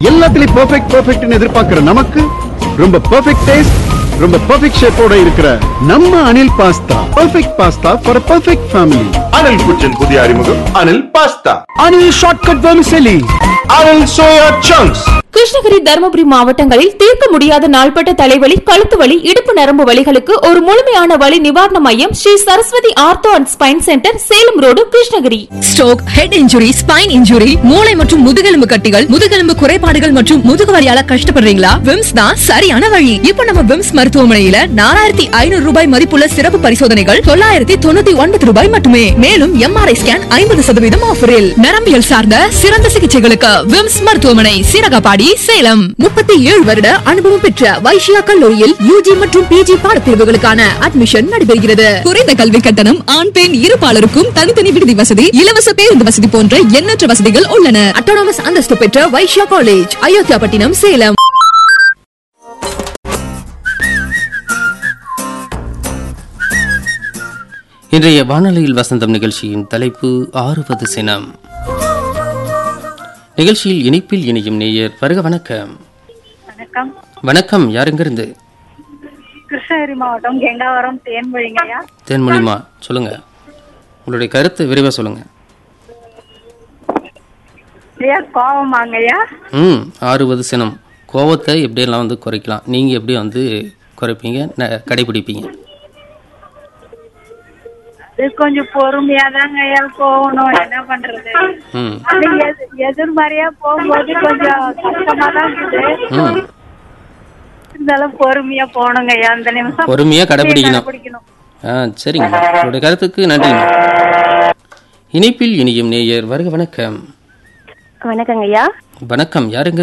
எல்லாத்துலயும் பெர்ஃபெக்ட் பெர்ஃபெக்ட்னு எதிர்பார்க்கிற நமக்கு ரொம்ப பெர்ஃபெக்ட் டேஸ்ட் ரொம்ப பெர்ஃபெக்ட் ஷேப்போட இருக்கிற நம்ம Anil pasta perfect pasta for perfect family Anil kitchen புதிய அறிமுகம் Anil pasta Anil shortcut vermicelli Anil soya chunks Krishnagiri Dharmapuri மாவட்டங்களில் தீர்க்க முடியாத நாள்பட்ட தலைவலி கழுத்து வலி இடுப்பு நரம்பு வலிகளுக்கு ஒரு முழுமையான வலி நிவாரண மையம் Sri Saraswathi ortho and spine centre Salem road Krishnagiri stroke head injury spine injury மூளை மற்றும் முதுகெலும்பு கட்டிகள் முதுகெலும்பு குறைபாடுகள் மற்றும் முதுகு வலியால கஷ்டப்படுறீங்களா விம்ஸ் தான் சரியான வழி இப்போ நம்ம விம்ஸ் மருத்துவமனையில நாலாயிரத்தி ஐநூறு ரூபாய் மதிப்புள்ள சிறப்பு பரிசோதனைகள் தொள்ளாயிரத்தி தொண்ணூத்தி ஒன்பது ரூபாய் மட்டுமே மேலும் எம்ஆர்ஐ ஸ்கேன் ஐம்பது சதவீதம் ஆஃபரில் நரம்பியல் சார்ந்த சிறந்த சிகிச்சைகளுக்கு விம்ஸ் மருத்துவமனை சீரகப்பாடி சேலம் முப்பத்தி ஏழு வருட அனுபவம் பெற்ற வைஷ்யா கல்லூரியில் யூஜி மற்றும் பிஜி பாடப்பிரிவுகளுக்கான அட்மிஷன் நடைபெறுகிறது குறைந்த கல்வி கட்டணம் ஆண் பெண் இருபாலருக்கும் தனித்தனி விடுதி வசதி இலவச பேருந்து வசதி போன்ற எண்ணற்ற வசதிகள் உள்ளன அட்டானமஸ் அந்தஸ்து பெற்ற வைஷ்யா காலேஜ் அயோத்தியாபட்டினம் சேலம் இன்றைய வானொலியில் வசந்தம் நிகழ்ச்சியின் தலைப்பு ஆறுவது சினம் நிகழ்ச்சியில் இணைப்பில் இணையும் நேயர் வருக வணக்கம் வணக்கம் வணக்கம் யாருங்கிருந்து கிருஷ்ணகிரி மாவட்டம் கெங்காவரம் தேன்மொழிங்கய்யா தேன்மொழிமா சொல்லுங்க உங்களுடைய கருத்து விரைவாக சொல்லுங்க ஐயா கோவமாங்கய்யா ம் ஆறுவது சினம் கோவத்தை எப்படியெல்லாம் வந்து குறைக்கலாம் நீங்கள் எப்படி வந்து குறைப்பீங்க ந- கடைபிடிப்பீங்க அது கொஞ்சம் பொறுமையா தாங்க ஐயா போகணும் என்ன பண்றது ம் அது எது- எதிர்மறையா போகும்போது கொஞ்சம் கஷ்டமா தான் இருக்குது ம் இருந்தாலும் பொறுமையா போகணுங்க ஐயா அந்த நிமிஷம் பொறுமையாக கடைபிடிக்கணும் கடைபிடிக்கணும் ஆ சரிங்க உங்களுடைய கருத்துக்கு நன்றி இணைப்பில் இணையும் நேயர் வருக வணக்கம் வணக்கங்க ஐயா வணக்கம் யாருங்க